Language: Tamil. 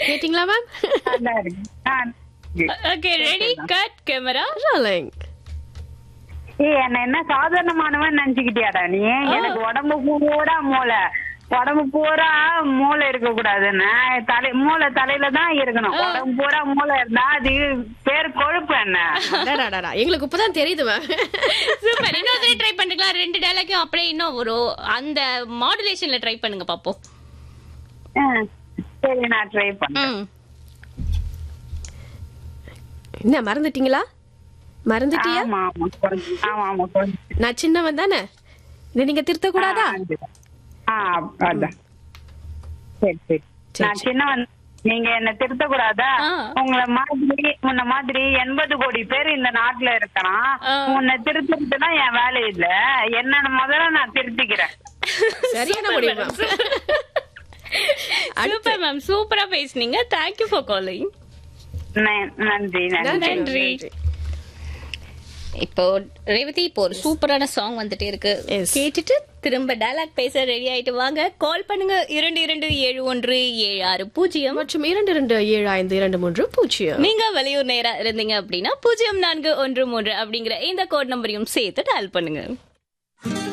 கேட்டிங்களா மேம் நல்லா இருக்கு ஆ, okay ready cut camera rolling ஏய் என்ன என்ன சாதாரணமானவன் நினைச்சுக்கிட்டியாடா நீ எனக்கு உடம்பு பூரா மூளை உடம்பு பூரா மூளை இருக்க கூடாதுன்னு தலை மூளை தலையில தான் இருக்கணும் உடம்பு பூரா மூளை இருந்தா அது பேர் கொழுப்பு என்ன அடடடடா, எங்களுக்கு இப்பதான் தெரியுது மேம் சூப்பர் இன்னொரு ட்ரை பண்ணுங்களா ரெண்டு டைலாக்கும் அப்படியே இன்னும் ஒரு அந்த மாடுலேஷன்ல ட்ரை பண்ணுங்க பாப்போம் ஆ, சரி நான் ட்ரை பண்ணேன் ம் என்ன மறந்துட்டீங்களா மறந்துட்டியா ஆமா ஆமா கொஞ்சம். ஆமா ஆமா கொஞ்சம். நான் சின்னவன் தானே இதை நீங்க திருத்த கூடாதா ஆ அதான் சரி சரி சரி, நான் சின்னவன் நீங்க என்ன திருத்த கூடாதா ஆ. உங்களை மாதிரி உன்ன மாதிரி எண்பது கோடி பேர் இந்த நாட்டுல இருக்கிறான் ஆ. உன்னை திருத்துறதுதான் என் வேலை இல்ல என்னன்னு முதல்ல நான் திருத்திக்கிறேன் சரியான முடிவு மேம் சூப்பர் மேம் சூப்பரா பேசுனீங்க தேங்க்யூ ஃபார் காலிங் ந- நன்றி நன்றி நன்றி நன்றி. நன்றி. இப்போ ரேவதி இப்போ ஒரு சூப்பரான சாங் வந்துட்டே இருக்கு Yes. கேட்டுட்டு திரும்ப டயலாக் பேச ரெடி ஆயிட்டு வாங்க கால் பண்ணுங்க இரண்டு இரண்டு ஏழு ஒன்று ஏழு ஆறு பூஜ்ஜியம் மற்றும் இரண்டு இரண்டு ஏழு ஐந்து இரண்டு மூன்று பூஜ்ஜியம் நீங்க வெளியூர் நேரா இருந்தீங்க அப்படின்னா பூஜ்ஜியம் நான்கு ஒன்று மூன்று அப்படிங்கிற இந்த கோட் நம்பரையும் சேர்த்து டயல் பண்ணுங்க